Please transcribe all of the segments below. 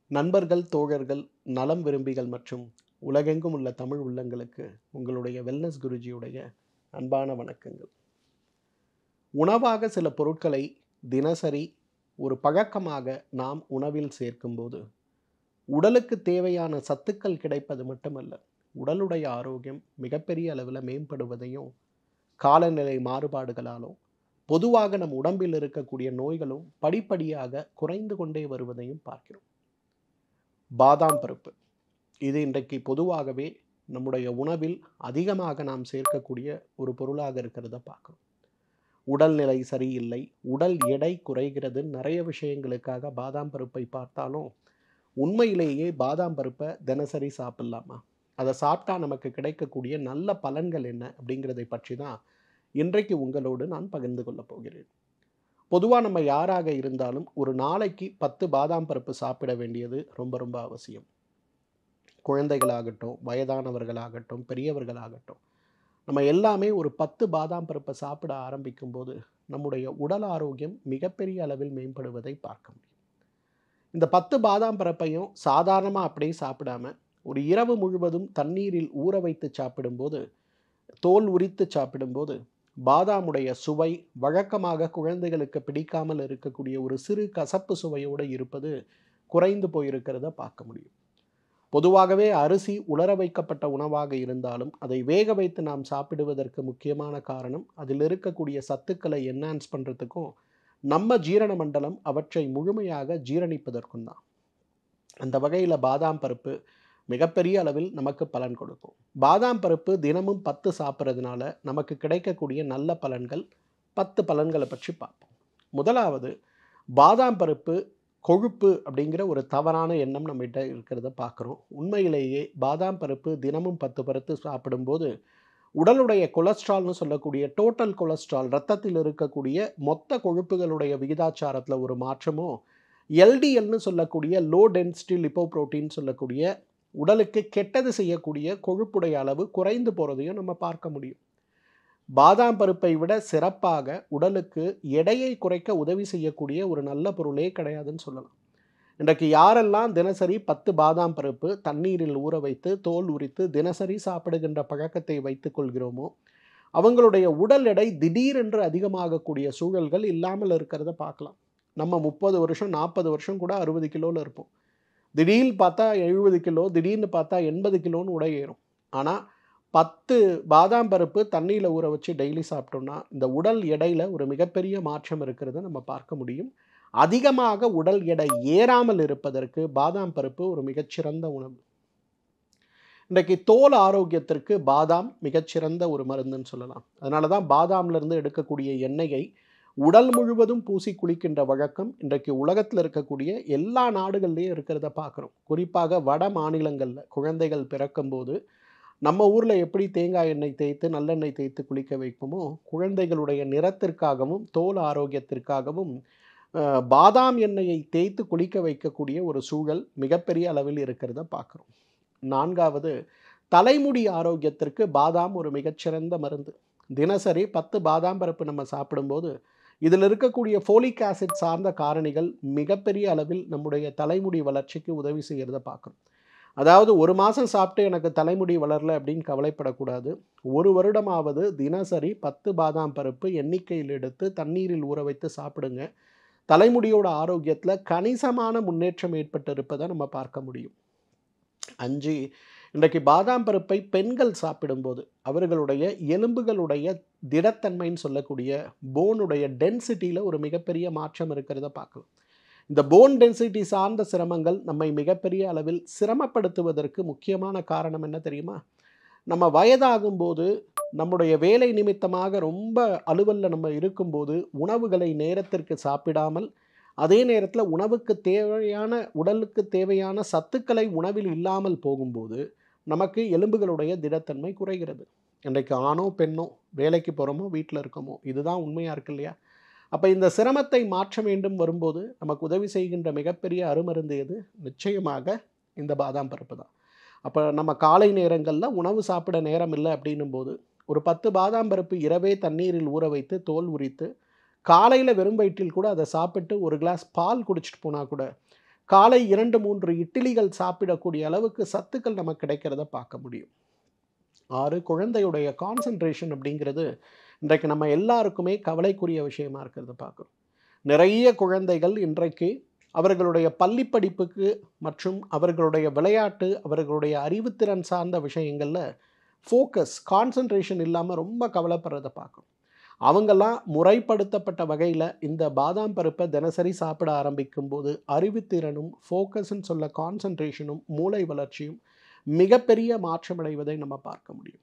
நண்பர்கள் தோழர்கள் நலம் விரும்பிகள் மற்றும் உலகெங்கும் உள்ள தமிழ் உள்ளங்களுக்கு உங்களுடைய வெல்னஸ் குருஜியுடைய அன்பான வணக்கங்கள் உணவாக சில பொருட்களை தினசரி ஒரு பழக்கமாக நாம் உணவில் சேர்க்கும்போது உடலுக்கு தேவையான சத்துக்கள் கிடைப்பது மட்டுமல்ல உடலுடைய ஆரோக்கியம் மிகப்பெரிய அளவில் மேம்படுவதையும் காலநிலை மாறுபாடுகளாலும் பொதுவாக நம் உடம்பில் இருக்கக்கூடிய நோய்களும் படிப்படியாக குறைந்து கொண்டே வருவதையும் பார்க்கிறோம் பாதாம் பருப்பு இது இன்றைக்கு பொதுவாகவே நம்முடைய உணவில் அதிகமாக நாம் சேர்க்கக்கூடிய ஒரு பொருளாக இருக்கிறத பார்க்குறோம் உடல்நிலை சரியில்லை உடல் எடை குறைகிறது நிறைய விஷயங்களுக்காக பாதாம் பருப்பை பார்த்தாலும் உண்மையிலேயே பாதாம் பருப்பை தினசரி சாப்பிட்லாமா அதை சாப்பிட்டா நமக்கு கிடைக்கக்கூடிய நல்ல பலன்கள் என்ன அப்படிங்கிறதை பற்றி தான் இன்றைக்கு உங்களோடு நான் பகிர்ந்து கொள்ளப் போகிறேன் பொதுவாக நம்ம யாராக இருந்தாலும் ஒரு நாளைக்கு பத்து பாதாம் பருப்பு சாப்பிட வேண்டியது ரொம்ப ரொம்ப அவசியம் குழந்தைகளாகட்டும் வயதானவர்களாகட்டும் பெரியவர்களாகட்டும் நம்ம எல்லாமே ஒரு பத்து பாதாம் பருப்பை சாப்பிட ஆரம்பிக்கும் போது நம்முடைய உடல் ஆரோக்கியம் மிகப்பெரிய அளவில் மேம்படுவதை பார்க்க முடியும் இந்த பத்து பாதாம் பருப்பையும் சாதாரணமாக அப்படியே சாப்பிடாம ஒரு இரவு முழுவதும் தண்ணீரில் ஊற வைத்து சாப்பிடும்போது தோல் உரித்து சாப்பிடும்போது பாதாமுடைய சுவை வழக்கமாக குழந்தைகளுக்கு பிடிக்காமல் இருக்கக்கூடிய ஒரு சிறு கசப்பு சுவையோடு இருப்பது குறைந்து போயிருக்கிறத பார்க்க முடியும் பொதுவாகவே அரிசி உலர வைக்கப்பட்ட உணவாக இருந்தாலும் அதை வேக வைத்து நாம் சாப்பிடுவதற்கு முக்கியமான காரணம் அதில் இருக்கக்கூடிய சத்துக்களை என்ஹான்ஸ் பண்ணுறதுக்கும் நம்ம ஜீரண மண்டலம் அவற்றை முழுமையாக ஜீரணிப்பதற்கும் தான் அந்த வகையில் பாதாம் பருப்பு மிகப்பெரிய அளவில் நமக்கு பலன் கொடுக்கும் பாதாம் பருப்பு தினமும் பத்து சாப்பிட்றதுனால நமக்கு கிடைக்கக்கூடிய நல்ல பலன்கள் பத்து பலன்களை பற்றி பார்ப்போம் முதலாவது பாதாம் பருப்பு கொழுப்பு அப்படிங்கிற ஒரு தவறான எண்ணம் நம்மகிட்ட இருக்கிறத பார்க்குறோம் உண்மையிலேயே பாதாம் பருப்பு தினமும் பத்து பருத்து சாப்பிடும்போது உடலுடைய கொலஸ்ட்ரால்னு சொல்லக்கூடிய டோட்டல் கொலஸ்ட்ரால் ரத்தத்தில் இருக்கக்கூடிய மொத்த கொழுப்புகளுடைய விகிதாச்சாரத்தில் ஒரு மாற்றமோ எல்டிஎல்னு சொல்லக்கூடிய லோ டென்சிட்டி லிப்போப்ரோட்டீன் சொல்லக்கூடிய உடலுக்கு கெட்டது செய்யக்கூடிய கொழுப்புடைய அளவு குறைந்து போகிறதையும் நம்ம பார்க்க முடியும் பாதாம் பருப்பை விட சிறப்பாக உடலுக்கு எடையை குறைக்க உதவி செய்யக்கூடிய ஒரு நல்ல பொருளே கிடையாதுன்னு சொல்லலாம் இன்றைக்கு யாரெல்லாம் தினசரி பத்து பாதாம் பருப்பு தண்ணீரில் ஊற வைத்து தோல் உரித்து தினசரி சாப்பிடுகின்ற பழக்கத்தை வைத்துக் கொள்கிறோமோ அவங்களுடைய உடல் எடை திடீரென்று அதிகமாகக்கூடிய சூழல்கள் இல்லாமல் இருக்கிறத பார்க்கலாம் நம்ம முப்பது வருஷம் நாற்பது வருஷம் கூட அறுபது கிலோவில் இருப்போம் திடீர்னு பார்த்தா எழுபது கிலோ திடீர்னு பார்த்தா எண்பது கிலோன்னு உடை ஏறும் ஆனால் பத்து பாதாம் பருப்பு தண்ணியில் ஊற வச்சு டெய்லி சாப்பிட்டோம்னா இந்த உடல் எடையில் ஒரு மிகப்பெரிய மாற்றம் இருக்கிறத நம்ம பார்க்க முடியும் அதிகமாக உடல் எடை ஏறாமல் இருப்பதற்கு பாதாம் பருப்பு ஒரு மிகச்சிறந்த உணவு இன்றைக்கு தோல் ஆரோக்கியத்திற்கு பாதாம் மிகச்சிறந்த ஒரு மருந்துன்னு சொல்லலாம் அதனால தான் பாதாம்லேருந்து எடுக்கக்கூடிய எண்ணெயை உடல் முழுவதும் பூசி குளிக்கின்ற வழக்கம் இன்றைக்கு உலகத்தில் இருக்கக்கூடிய எல்லா நாடுகள்லேயும் இருக்கிறத பார்க்குறோம் குறிப்பாக வட மாநிலங்களில் குழந்தைகள் பிறக்கும்போது நம்ம ஊரில் எப்படி தேங்காய் எண்ணெய் தேய்த்து நல்லெண்ணெய் தேய்த்து குளிக்க வைப்போமோ குழந்தைகளுடைய நிறத்திற்காகவும் தோல் ஆரோக்கியத்திற்காகவும் பாதாம் எண்ணெயை தேய்த்து குளிக்க வைக்கக்கூடிய ஒரு சூழல் மிகப்பெரிய அளவில் இருக்கிறத பார்க்குறோம் நான்காவது தலைமுடி ஆரோக்கியத்திற்கு பாதாம் ஒரு மிகச்சிறந்த மருந்து தினசரி பத்து பாதாம் பருப்பு நம்ம சாப்பிடும்போது இதில் இருக்கக்கூடிய ஃபோலிக் ஆசிட் சார்ந்த காரணிகள் மிகப்பெரிய அளவில் நம்முடைய தலைமுடி வளர்ச்சிக்கு உதவி செய்கிறத பார்க்குறோம் அதாவது ஒரு மாதம் சாப்பிட்டு எனக்கு தலைமுடி வளரல அப்படின்னு கவலைப்படக்கூடாது ஒரு வருடமாவது தினசரி பத்து பாதாம் பருப்பு எண்ணிக்கையில் எடுத்து தண்ணீரில் ஊற வைத்து சாப்பிடுங்க தலைமுடியோட ஆரோக்கியத்தில் கணிசமான முன்னேற்றம் ஏற்பட்டு இருப்பதை நம்ம பார்க்க முடியும் அஞ்சு இன்றைக்கு பாதாம் பருப்பை பெண்கள் சாப்பிடும்போது அவர்களுடைய எலும்புகளுடைய திடத்தன்மைன்னு சொல்லக்கூடிய போனுடைய டென்சிட்டியில் ஒரு மிகப்பெரிய மாற்றம் இருக்கிறத பார்க்கலாம் இந்த போன் டென்சிட்டி சார்ந்த சிரமங்கள் நம்மை மிகப்பெரிய அளவில் சிரமப்படுத்துவதற்கு முக்கியமான காரணம் என்ன தெரியுமா நம்ம வயதாகும்போது நம்முடைய வேலை நிமித்தமாக ரொம்ப அலுவலில் நம்ம இருக்கும்போது உணவுகளை நேரத்திற்கு சாப்பிடாமல் அதே நேரத்தில் உணவுக்கு தேவையான உடலுக்கு தேவையான சத்துக்களை உணவில் இல்லாமல் போகும்போது நமக்கு எலும்புகளுடைய திடத்தன்மை குறைகிறது இன்றைக்கு ஆணோ பெண்ணோ வேலைக்கு போகிறோமோ வீட்டில் இருக்கோமோ இதுதான் உண்மையாக இருக்கு இல்லையா அப்போ இந்த சிரமத்தை மாற்ற வேண்டும் வரும்போது நமக்கு உதவி செய்கின்ற மிகப்பெரிய அருமருந்து எது நிச்சயமாக இந்த பாதாம் பருப்பு தான் அப்போ நம்ம காலை நேரங்களில் உணவு சாப்பிட நேரம் இல்லை அப்படின்னும் போது ஒரு பத்து பாதாம் பருப்பு இரவே தண்ணீரில் ஊற வைத்து தோல் உரித்து காலையில் வெறும் வயிற்றில் கூட அதை சாப்பிட்டு ஒரு கிளாஸ் பால் குடிச்சிட்டு போனால் கூட காலை இரண்டு மூன்று இட்லிகள் சாப்பிடக்கூடிய அளவுக்கு சத்துக்கள் நமக்கு கிடைக்கிறத பார்க்க முடியும் ஆறு குழந்தையுடைய கான்சன்ட்ரேஷன் அப்படிங்கிறது இன்றைக்கு நம்ம எல்லாருக்குமே கவலைக்குரிய விஷயமா இருக்கிறத பார்க்குறோம் நிறைய குழந்தைகள் இன்றைக்கு அவர்களுடைய பள்ளி படிப்புக்கு மற்றும் அவர்களுடைய விளையாட்டு அவர்களுடைய அறிவுத்திறன் சார்ந்த விஷயங்களில் ஃபோக்கஸ் கான்சன்ட்ரேஷன் இல்லாமல் ரொம்ப கவலைப்படுறதை பார்க்கணும் அவங்கெல்லாம் முறைப்படுத்தப்பட்ட வகையில் இந்த பாதாம் பருப்பை தினசரி சாப்பிட ஆரம்பிக்கும் போது அறிவுத்திறனும் ஃபோக்கஸ்ன்னு சொல்ல கான்சன்ட்ரேஷனும் மூளை வளர்ச்சியும் மிகப்பெரிய மாற்றமடைவதை நம்ம பார்க்க முடியும்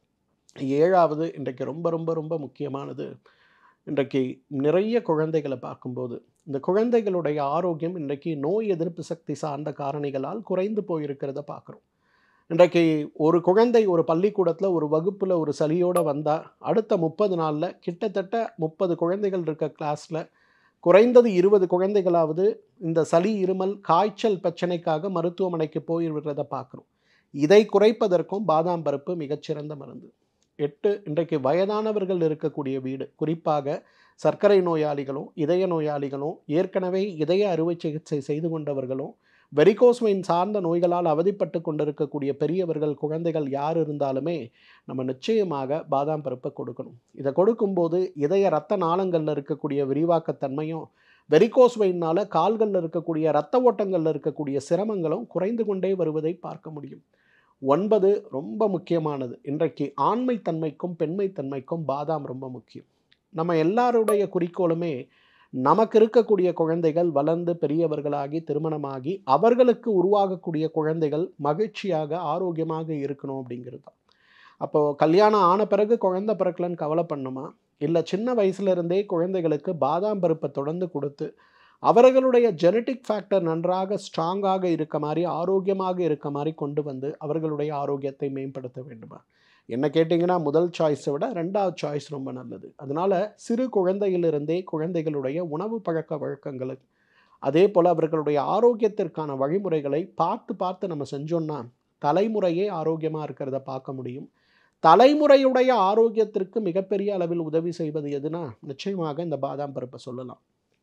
ஏழாவது இன்றைக்கு ரொம்ப ரொம்ப ரொம்ப முக்கியமானது இன்றைக்கு நிறைய குழந்தைகளை பார்க்கும்போது இந்த குழந்தைகளுடைய ஆரோக்கியம் இன்றைக்கு நோய் எதிர்ப்பு சக்தி சார்ந்த காரணிகளால் குறைந்து போயிருக்கிறத பார்க்குறோம் இன்றைக்கு ஒரு குழந்தை ஒரு பள்ளிக்கூடத்தில் ஒரு வகுப்பில் ஒரு சளியோடு வந்தால் அடுத்த முப்பது நாளில் கிட்டத்தட்ட முப்பது குழந்தைகள் இருக்க கிளாஸில் குறைந்தது இருபது குழந்தைகளாவது இந்த சளி இருமல் காய்ச்சல் பிரச்சனைக்காக மருத்துவமனைக்கு போய்விடுறத பார்க்குறோம் இதை குறைப்பதற்கும் பாதாம் பருப்பு மிகச்சிறந்த மருந்து எட்டு இன்றைக்கு வயதானவர்கள் இருக்கக்கூடிய வீடு குறிப்பாக சர்க்கரை நோயாளிகளும் இதய நோயாளிகளும் ஏற்கனவே இதய அறுவை சிகிச்சை செய்து கொண்டவர்களும் வெரிகோஸ்வைன் சார்ந்த நோய்களால் அவதிப்பட்டு கொண்டிருக்கக்கூடிய பெரியவர்கள் குழந்தைகள் யார் இருந்தாலுமே நம்ம நிச்சயமாக பாதாம் பருப்பை கொடுக்கணும் இதை கொடுக்கும்போது இதய ரத்த நாளங்களில் இருக்கக்கூடிய விரிவாக்கத்தன்மையும் வெரிகோஸ்வைனால் கால்களில் இருக்கக்கூடிய இரத்த ஓட்டங்களில் இருக்கக்கூடிய சிரமங்களும் குறைந்து கொண்டே வருவதை பார்க்க முடியும் ஒன்பது ரொம்ப முக்கியமானது இன்றைக்கு ஆண்மைத்தன்மைக்கும் பெண்மைத்தன்மைக்கும் பாதாம் ரொம்ப முக்கியம் நம்ம எல்லாருடைய குறிக்கோளுமே நமக்கு இருக்கக்கூடிய குழந்தைகள் வளர்ந்து பெரியவர்களாகி திருமணமாகி அவர்களுக்கு உருவாகக்கூடிய குழந்தைகள் மகிழ்ச்சியாக ஆரோக்கியமாக இருக்கணும் அப்படிங்கிறது தான் அப்போது கல்யாணம் ஆன பிறகு குழந்தை பிறக்கலன்னு கவலை பண்ணுமா இல்லை சின்ன வயசுலேருந்தே குழந்தைகளுக்கு பாதாம் பருப்பை தொடர்ந்து கொடுத்து அவர்களுடைய ஜெனட்டிக் ஃபேக்டர் நன்றாக ஸ்ட்ராங்காக இருக்க மாதிரி ஆரோக்கியமாக இருக்க மாதிரி கொண்டு வந்து அவர்களுடைய ஆரோக்கியத்தை மேம்படுத்த வேண்டுமா என்ன கேட்டிங்கன்னா முதல் சாய்ஸை விட ரெண்டாவது சாய்ஸ் ரொம்ப நல்லது அதனால் சிறு குழந்தையிலிருந்தே குழந்தைகளுடைய உணவு பழக்க வழக்கங்களுக்கு அதே போல் அவர்களுடைய ஆரோக்கியத்திற்கான வழிமுறைகளை பார்த்து பார்த்து நம்ம செஞ்சோம்னா தலைமுறையே ஆரோக்கியமாக இருக்கிறத பார்க்க முடியும் தலைமுறையுடைய ஆரோக்கியத்திற்கு மிகப்பெரிய அளவில் உதவி செய்வது எதுனா நிச்சயமாக இந்த பாதாம் பருப்பை சொல்லலாம்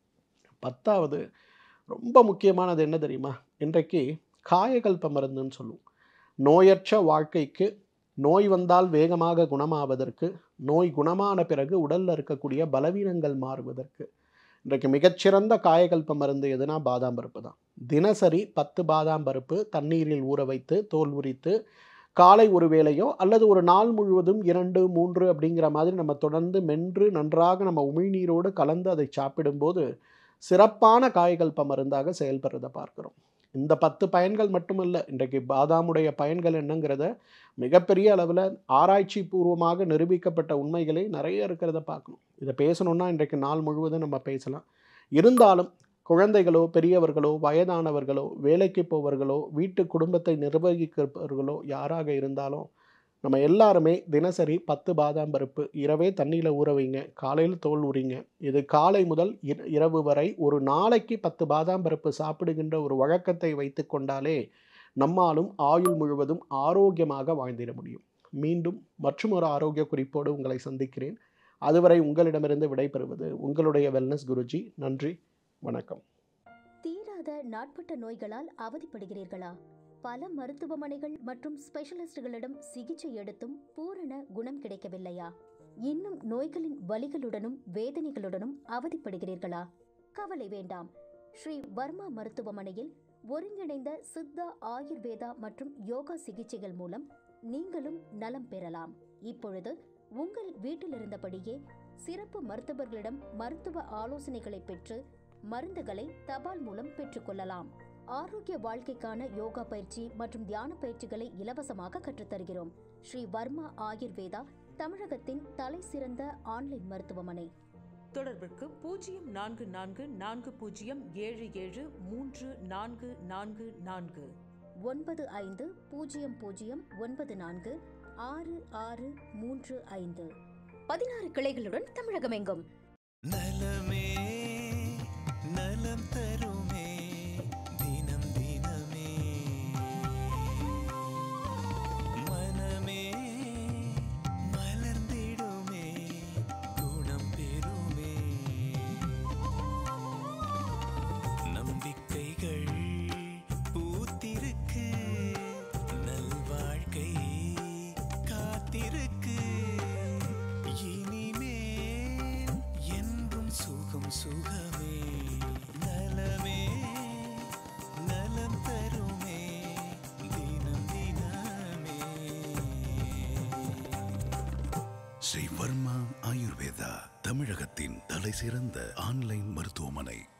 பத்தாவது ரொம்ப முக்கியமானது என்ன தெரியுமா இன்றைக்கு காயகல்ப மருந்துன்னு சொல்லுவோம் நோயற்ற வாழ்க்கைக்கு நோய் வந்தால் வேகமாக குணமாவதற்கு நோய் குணமான பிறகு உடலில் இருக்கக்கூடிய பலவீனங்கள் மாறுவதற்கு இன்றைக்கு மிகச்சிறந்த காயகல்ப மருந்து எதுனா பாதாம் பருப்பு தான் தினசரி பத்து பாதாம் பருப்பு தண்ணீரில் ஊற வைத்து தோல் உரித்து காலை ஒரு வேளையோ அல்லது ஒரு நாள் முழுவதும் இரண்டு மூன்று அப்படிங்கிற மாதிரி நம்ம தொடர்ந்து மென்று நன்றாக நம்ம உமிழ்நீரோடு கலந்து அதை சாப்பிடும்போது சிறப்பான காய்கல்ப மருந்தாக செயல்படுறதை பார்க்குறோம் இந்த பத்து பயன்கள் மட்டுமல்ல இன்றைக்கு பாதாமுடைய பயன்கள் என்னங்கிறத மிகப்பெரிய அளவில் ஆராய்ச்சி பூர்வமாக நிரூபிக்கப்பட்ட உண்மைகளே நிறைய இருக்கிறத பார்க்கணும் இதை பேசணுன்னா இன்றைக்கு நாள் முழுவதும் நம்ம பேசலாம் இருந்தாலும் குழந்தைகளோ பெரியவர்களோ வயதானவர்களோ வேலைக்கு போவர்களோ வீட்டு குடும்பத்தை நிர்வகிக்கிறவர்களோ யாராக இருந்தாலும் நம்ம எல்லாருமே தினசரி பத்து பாதாம் பருப்பு இரவே தண்ணியில் ஊற வைங்க காலையில் தோல் உரிங்க இது காலை முதல் இர- இரவு வரை ஒரு நாளைக்கு பத்து பாதாம் பருப்பு சாப்பிடுகின்ற ஒரு வழக்கத்தை வைத்து கொண்டாலே நம்மாலும் ஆயுள் முழுவதும் ஆரோக்கியமாக வாழ்ந்திட முடியும் மீண்டும் மற்றும் ஒரு ஆரோக்கிய குறிப்போடு உங்களை சந்திக்கிறேன் அதுவரை உங்களிடமிருந்து விடைபெறுவது உங்களுடைய வெல்னஸ் குருஜி நன்றி வணக்கம் தீராத நாட்பட்ட நோய்களால் அவதிப்படுகிறீர்களா பல மருத்துவமனைகள் மற்றும் ஸ்பெஷலிஸ்டுகளிடம் சிகிச்சை எடுத்தும் பூரண குணம் கிடைக்கவில்லையா இன்னும் நோய்களின் வலிகளுடனும் வேதனைகளுடனும் அவதிப்படுகிறீர்களா கவலை வேண்டாம் ஸ்ரீ வர்மா மருத்துவமனையில் ஒருங்கிணைந்த சித்தா ஆயுர்வேதா மற்றும் யோகா சிகிச்சைகள் மூலம் நீங்களும் நலம் பெறலாம் இப்பொழுது உங்கள் வீட்டிலிருந்தபடியே சிறப்பு மருத்துவர்களிடம் மருத்துவ ஆலோசனைகளை பெற்று மருந்துகளை தபால் மூலம் பெற்றுக்கொள்ளலாம் ஆரோக்கிய வாழ்க்கைக்கான யோகா பயிற்சி மற்றும் தியான பயிற்சிகளை இலவசமாக கற்றுத்தருகிறோம் ஸ்ரீ வர்மா ஆயுர்வேதா தமிழகத்தின் தலை சிறந்த ஆன்லைன் மருத்துவமனை தொடர்பிற்கு பூஜ்ஜியம் நான்கு நான்கு நான்கு பூஜ்ஜியம் ஏழு ஏழு மூன்று நான்கு நான்கு நான்கு ஒன்பது ஐந்து பூஜ்ஜியம் பூஜ்ஜியம் ஒன்பது நான்கு ஆறு ஆறு மூன்று ஐந்து பதினாறு கிளைகளுடன் தமிழகமெங்கும் நலமே நலம் தருமே தினம் தினமே மனமே மலர்ந்திடுமே குணம் பெறுமே நம்பிக்கைகள் சுகமே நலமே நலம் தருமே தினம் தினமே ஸ்ரீ வர்மா ஆயுர்வேதா தமிழகத்தின் தலை சிறந்த ஆன்லைன் மருத்துவமனை